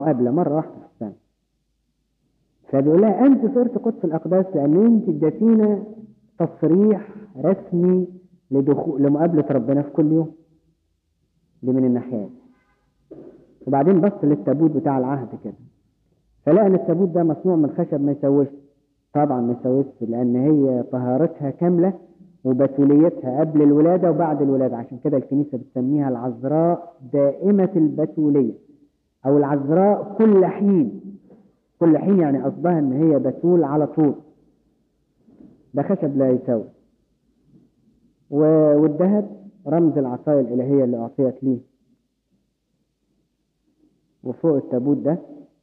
مقابلة مرة واحدة في السنة فبيقول لها أنت صرت قدس الأقداس لأن أنت اديتينا تصريح رسمي لدخول لمقابلة ربنا في كل يوم دي من الناحية وبعدين بص للتابوت بتاع العهد كده فلقى ان التابوت ده مصنوع من خشب ما يسويش طبعا ما يسويش لان هي طهارتها كامله وبتوليتها قبل الولاده وبعد الولاده عشان كده الكنيسه بتسميها العذراء دائمه البتوليه او العذراء كل حين كل حين يعني قصدها ان هي بتول على طول ده خشب لا يسوي والذهب رمز العصاية الإلهية اللي أعطيت ليه وفوق التابوت ده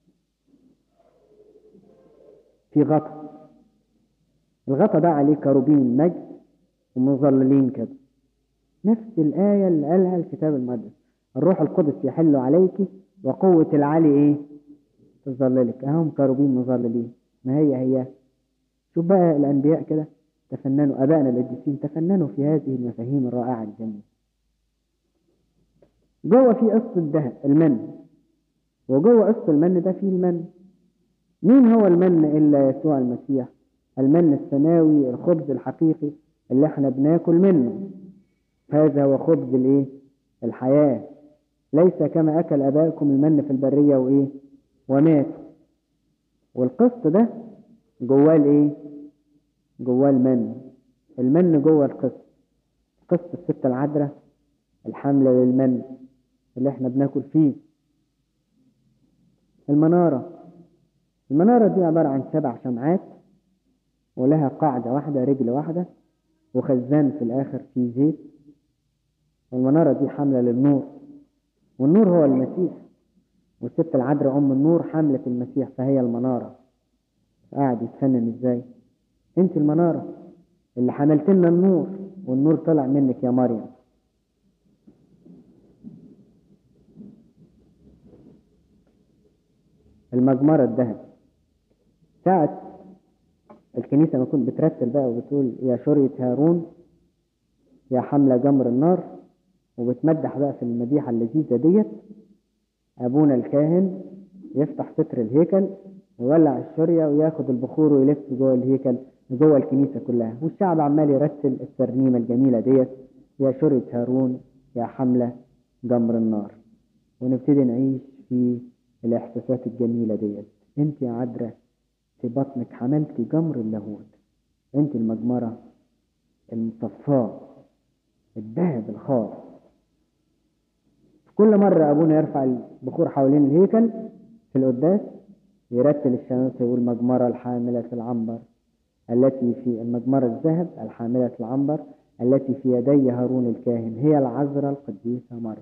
في غطا الغطا ده عليه كروبين مجد ومظللين كده نفس الآية اللي قالها الكتاب المقدس الروح القدس يحل عليك وقوة العلي إيه تظللك أهم كروبين مظللين ما هي هي شوف بقى الأنبياء كده تفننوا أبائنا القديسين تفننوا في هذه المفاهيم الرائعة الجميلة جوه في قصة الذهب المن وجوه قصة المن ده فيه المن مين هو المن إلا يسوع المسيح المن السماوي الخبز الحقيقي اللي احنا بناكل منه هذا هو خبز الايه الحياة ليس كما أكل أبائكم المن في البرية وإيه وماتوا والقسط ده جواه الايه جواه المن المن جوه القسط قسط الست العذراء الحملة للمن اللي احنا بناكل فيه المنارة المنارة دي عبارة عن سبع شمعات ولها قاعدة واحدة رجل واحدة وخزان في الآخر فيه زيت والمنارة دي حاملة للنور والنور هو المسيح والست العذراء أم النور حملة المسيح فهي المنارة قاعد يتفنن ازاي انت المنارة اللي حملت لنا النور والنور طلع منك يا مريم المجمرة الذهب ساعة الكنيسة ما كنت بترتل بقى وبتقول يا شرية هارون يا حملة جمر النار وبتمدح بقى في المديحة اللذيذة ديت أبونا الكاهن يفتح ستر الهيكل ويولع الشرية وياخد البخور ويلف جوه الهيكل جوه الكنيسة كلها والشعب عمال يرتل الترنيمة الجميلة ديت يا شرية هارون يا حملة جمر النار ونبتدي نعيش في الإحساسات الجميلة ديت انت يا عذراء في بطنك حملتي جمر اللاهوت انت المجمرة المصفاة الذهب الخاص كل مرة أبونا يرفع البخور حوالين الهيكل في القداس يرتل الشمس ويقول مجمرة الحاملة العنبر التي في المجمرة الذهب الحاملة العنبر التي في يدي هارون الكاهن هي العذراء القديسة مريم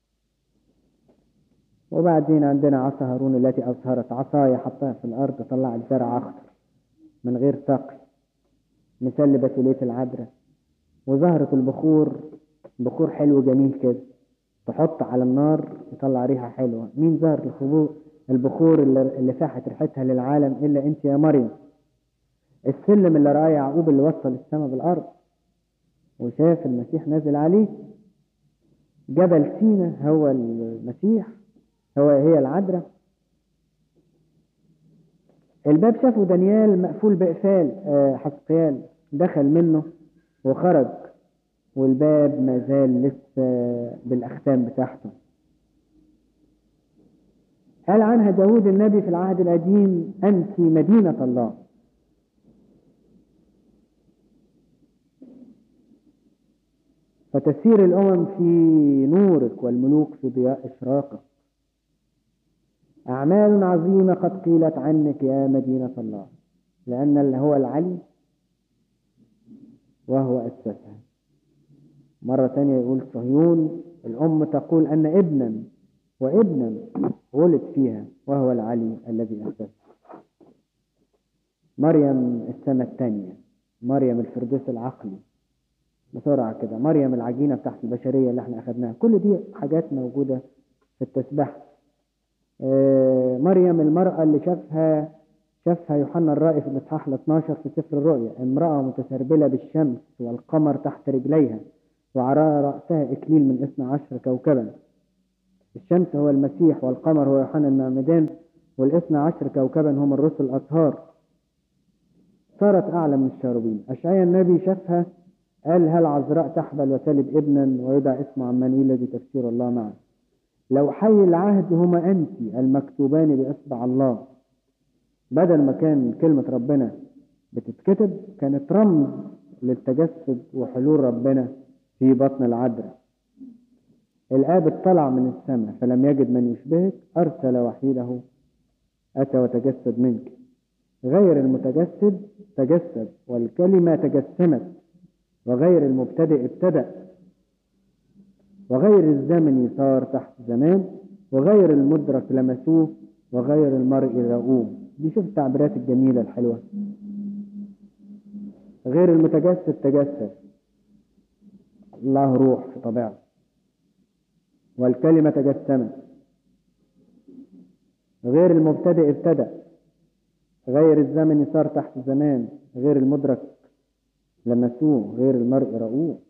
وبعدين عندنا عصا هارون التي أظهرت عصاية حطها في الأرض طلعت زرع أخضر من غير سقي مثال لبتولية العذراء وظهرت البخور بخور حلو جميل كده تحط على النار يطلع ريحة حلوة مين ظهر الخبور البخور اللي, اللي فاحت ريحتها للعالم إلا أنت يا مريم السلم اللي رأى يعقوب اللي وصل السماء بالأرض وشاف المسيح نازل عليه جبل سينا هو المسيح هو هي العذراء الباب شافه دانيال مقفول بإقفال حسقيال دخل منه وخرج والباب ما زال لسه بالأختام بتاعته قال عنها داود النبي في العهد القديم أنت مدينة الله فتسير الأمم في نورك والملوك في ضياء إشراقك أعمال عظيمة قد قيلت عنك يا مدينة الله لأن هو العلي وهو أسسها مرة ثانية يقول صهيون الأم تقول أن ابنا وابنا ولد فيها وهو العلي الذي أسسها مريم السنة الثانية مريم الفردوس العقلي بسرعة كده مريم العجينة بتاعت البشرية اللي احنا أخدناها كل دي حاجات موجودة في التسبيح اه مريم المرأة اللي شافها شافها يوحنا الرائي في الإصحاح ال 12 في سفر الرؤيا امرأة متسربلة بالشمس والقمر تحت رجليها وعلى رأسها إكليل من اثنى عشر كوكبا الشمس هو المسيح والقمر هو يوحنا المعمدان والاثنى عشر كوكبا هم الرسل الأطهار صارت أعلى من الشاروبين أشعيا النبي شافها قال هل عذراء تحبل وتلد ابنا ويدعى اسمه عمانويل الذي تفسير الله معه لو حي العهد هما أنت المكتوبان بإصبع الله بدل ما كان كلمة ربنا بتتكتب كانت رمز للتجسد وحلول ربنا في بطن العذراء الآب اطلع من السماء فلم يجد من يشبهك أرسل وحيده أتى وتجسد منك غير المتجسد تجسد والكلمة تجسمت وغير المبتدئ ابتدأ وغير الزمن صار تحت زمان وغير المدرك لمسوه وغير المرء رؤوه دي شوف التعبيرات الجميلة الحلوة غير المتجسد تجسد الله روح في طبيعته والكلمة تجسمت غير المبتدئ ابتدأ غير الزمن صار تحت زمان غير المدرك لمسوه غير المرء رؤوه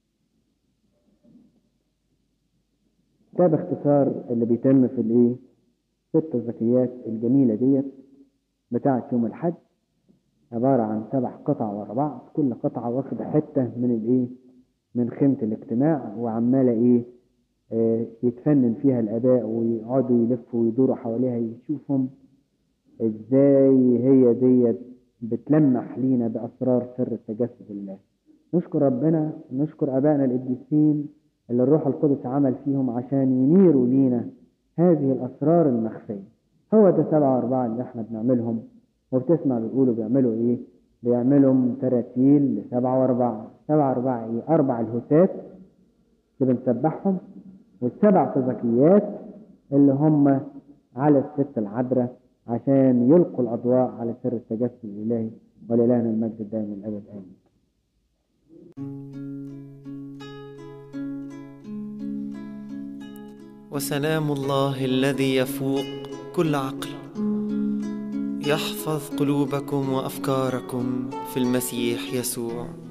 ده باختصار اللي بيتم في الايه ست الزكيات الجميلة ديت بتاعة يوم الحج عبارة عن سبع قطع ورا بعض كل قطعة واخدة حتة من الايه من خيمة الاجتماع وعمالة ايه آه يتفنن فيها الآباء ويقعدوا يلفوا ويدوروا حواليها يشوفهم ازاي هي ديت بتلمح لينا بأسرار سر التجسد الله نشكر ربنا نشكر أبائنا القديسين اللي الروح القدس عمل فيهم عشان ينيروا لينا هذه الأسرار المخفية هو ده سبعة وأربعة اللي احنا بنعملهم وبتسمع بيقولوا بيعملوا ايه بيعملوا تراتيل لسبعة وأربعة سبعة وأربعة ايه أربع الهتات اللي بنسبحهم والسبع تزكيات اللي هم على الست العذراء عشان يلقوا الأضواء على سر التجسد الإلهي ولإلهنا المجد الدائم الأبد آمين وسلام الله الذي يفوق كل عقل يحفظ قلوبكم وافكاركم في المسيح يسوع